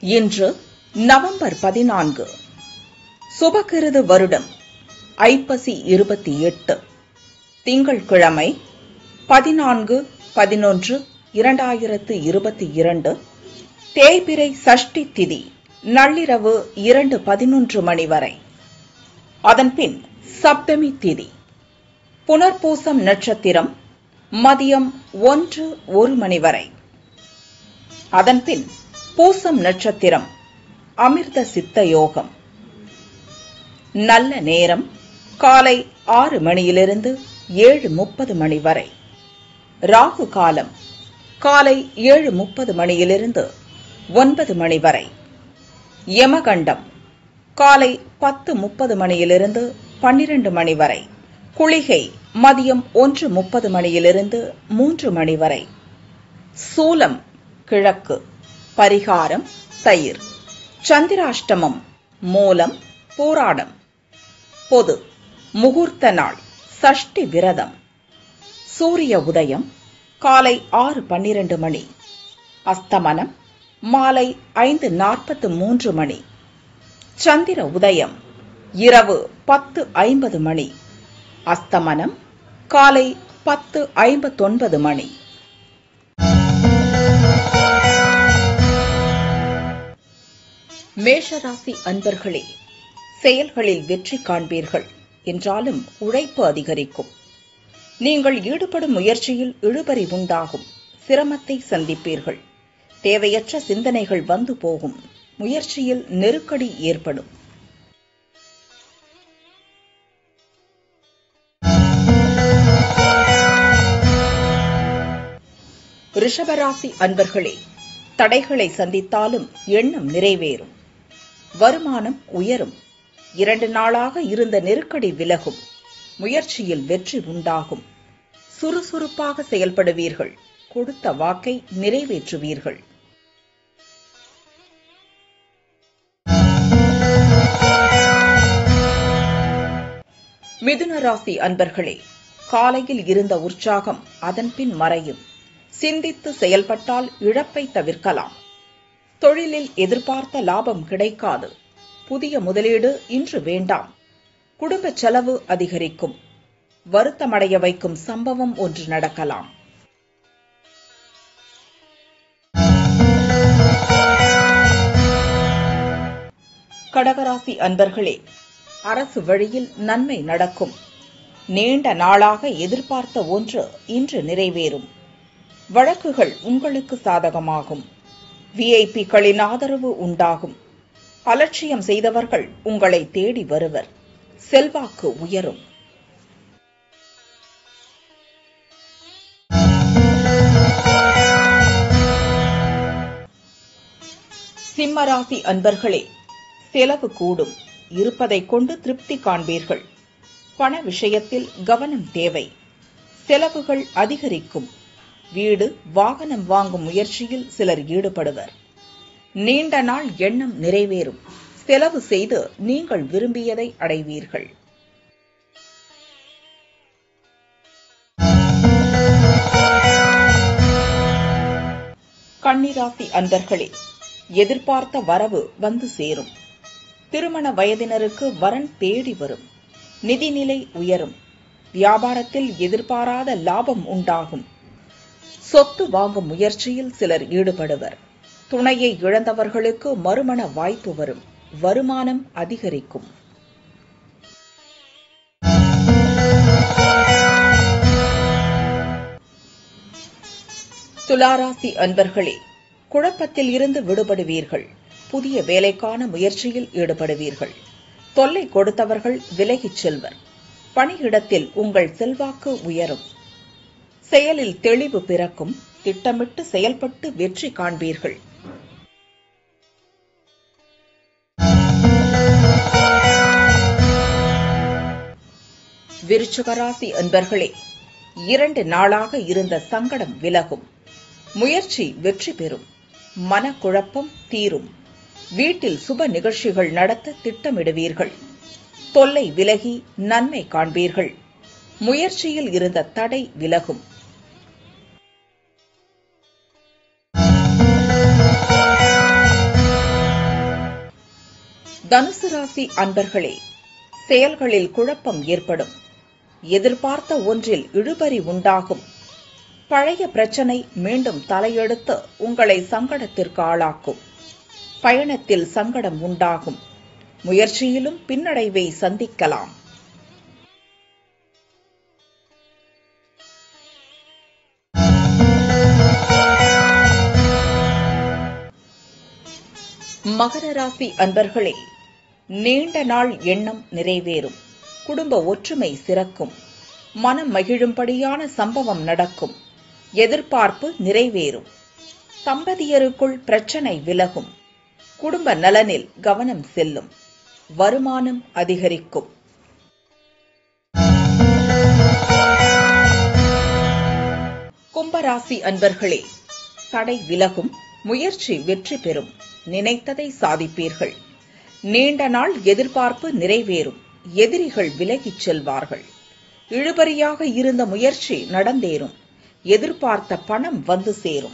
இன்று நவம்பர் பதினான்கு சுபகிருது வருடம் ஐப்பசி இருபத்தி எட்டு திங்கள்கிழமை பதினான்கு பதினொன்று இரண்டாயிரத்து இருபத்தி இரண்டு தேய்பிறை சஷ்டி திதி நள்ளிரவு இரண்டு பதினொன்று மணி வரை அதன்பின் சப்தமி திதி புனர்பூசம் நட்சத்திரம் மதியம் ஒன்று ஒரு மணி வரை அதன்பின் பூசம் நட்சத்திரம் அமிர்த சித்த யோகம் நல்ல நேரம் காலை ஆறு மணியிலிருந்து ஏழு முப்பது மணி வரை ராகு காலம் காலை ஏழு முப்பது மணியிலிருந்து ஒன்பது மணி வரை யமகண்டம் காலை பத்து முப்பது மணியிலிருந்து பன்னிரண்டு மணி வரை குளிகை மதியம் ஒன்று முப்பது மணியிலிருந்து மூன்று மணி வரை சூலம் கிழக்கு பரிகாரம் தயிர் சந்திராஷ்டமம் மூலம் பூராடம் பொது முகூர்த்த நாள் சஷ்டி விரதம் சூரிய உதயம் காலை ஆறு பன்னிரண்டு மணி அஸ்தமனம் மாலை ஐந்து நாற்பத்து மூன்று மணி சந்திர உதயம் இரவு பத்து ஐம்பது மணி அஸ்தமனம் காலை பத்து ஐம்பத்தொன்பது மணி மேஷராசி அன்பர்களே செயல்களில் வெற்றி காண்பீர்கள் என்றாலும் உழைப்பு அதிகரிக்கும் நீங்கள் ஈடுபடும் முயற்சியில் இழுபறி உண்டாகும் சிரமத்தை சந்திப்பீர்கள் தேவையற்ற சிந்தனைகள் வந்து போகும் முயற்சியில் நெருக்கடி ஏற்படும் ரிஷபராசி அன்பர்களே தடைகளை சந்தித்தாலும் எண்ணம் நிறைவேறும் வருமானம் உயரும் இரண்டு நாளாக இருந்த நெருக்கடி விலகும் முயற்சியில் வெற்றி உண்டாகும் சுறுசுறுப்பாக செயல்படுவீர்கள் கொடுத்த வாக்கை நிறைவேற்றுவீர்கள் மிதுன ராசி அன்பர்களே காலையில் இருந்த உற்சாகம் அதன்பின் மறையும் சிந்தித்து செயல்பட்டால் இழப்பை தவிர்க்கலாம் தொழிலில் எதிர்பார்த்த லாபம் கிடைக்காது புதிய முதலீடு இன்று வேண்டாம் குடும்ப செலவு அதிகரிக்கும் வருத்தமடைய வைக்கும் சம்பவம் ஒன்று நடக்கலாம் கடகராசி அன்பர்களே அரசு வழியில் நன்மை நடக்கும் நீண்ட நாளாக எதிர்பார்த்த ஒன்று இன்று நிறைவேறும் வழக்குகள் உங்களுக்கு சாதகமாகும் விஐபிக்களின் ஆதரவு உண்டாகும் அலட்சியம் செய்தவர்கள் உங்களை தேடி வருவர் செல்வாக்கு உயரும் சிம்மராசி அன்பர்களே செலவு கூடும் இருப்பதைக் கொண்டு திருப்தி காண்பீர்கள் பண விஷயத்தில் கவனம் தேவை செலவுகள் அதிகரிக்கும் வீடு வாகனம் வாங்கும் முயற்சியில் சிலர் ஈடுபடுவர் நீண்ட நாள் எண்ணம் நிறைவேறும் செலவு செய்து நீங்கள் விரும்பியதை அடைவீர்கள் கன்னிராசி அன்பர்களே எதிர்பார்த்த வரவு வந்து சேரும் திருமண வயதினருக்கு வரன் தேடி வரும் நிதிநிலை உயரும் வியாபாரத்தில் எதிர்பாராத லாபம் உண்டாகும் சொத்து வாங்கும் முயற்சியில் சிலர் ஈடுபடுவர் துணையை இழந்தவர்களுக்கு மறுமண வாய்ப்பு வரும் வருமானம் அதிகரிக்கும் துளாராசி அன்பர்களே குழப்பத்தில் இருந்து விடுபடுவீர்கள் புதிய வேலைக்கான முயற்சியில் ஈடுபடுவீர்கள் தொல்லை கொடுத்தவர்கள் விலகிச் செல்வர் பணியிடத்தில் உங்கள் செல்வாக்கு உயரும் செயலில் தெளிவு பிறக்கும் திட்டமிட்டு செயல்பட்டு வெற்றி காண்பீர்கள் விருச்சுகராசி அன்பர்களே இரண்டு நாளாக இருந்த சங்கடம் விலகும் முயற்சி வெற்றி பெறும் மனக்குழப்பம் தீரும் வீட்டில் சுப நிகழ்ச்சிகள் நடத்த திட்டமிடுவீர்கள் தொல்லை விலகி நன்மை காண்பீர்கள் முயற்சியில் இருந்த தடை விலகும் தனுசு ராசி அன்பர்களே செயல்களில் குழப்பம் ஏற்படும் எதிர்பார்த்த ஒன்றில் இழுபறி உண்டாகும் பழைய பிரச்சனை மீண்டும் தலையெடுத்து உங்களை சங்கடத்திற்கு ஆளாக்கும் பயணத்தில் சங்கடம் உண்டாகும் முயற்சியிலும் பின்னடைவை சந்திக்கலாம் மகர ராசி அன்பர்களே நீண்ட நாள் எண்ணம் நிறைவேறும் குடும்ப ஒற்றுமை சிறக்கும் மனம் மகிழும்படியான சம்பவம் நடக்கும் எதிர்பார்ப்பு நிறைவேறும் தம்பதியருக்குள் பிரச்சனை விலகும் குடும்ப நலனில் கவனம் செல்லும் வருமானம் அதிகரிக்கும் கும்பராசி அன்பர்களே தடை விலகும் முயற்சி வெற்றி பெறும் நினைத்ததை சாதிப்பீர்கள் நீண்ட நாள் எதிர்பார்ப்பு நிறைவேறும் எதிரிகள் விலகிச் செல்வார்கள் இழுபறியாக இருந்த முயற்சி நடந்தேறும் எதிர்பார்த்த பணம் வந்து சேரும்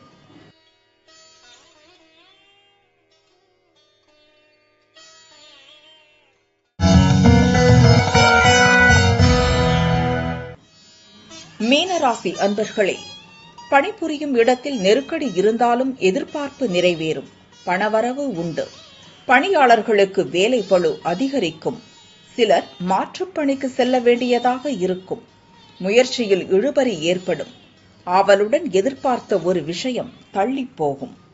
மீனராசி அன்பர்களே பணிபுரியும் இடத்தில் நெருக்கடி இருந்தாலும் எதிர்பார்ப்பு நிறைவேறும் பணவரவு உண்டு பணியாளர்களுக்கு வேலை பளு அதிகரிக்கும் சிலர் மாற்றுப் பணிக்கு செல்ல வேண்டியதாக இருக்கும் முயற்சியில் இழுபறி ஏற்படும் ஆவலுடன் எதிர்பார்த்த ஒரு விஷயம் தள்ளிப் போகும்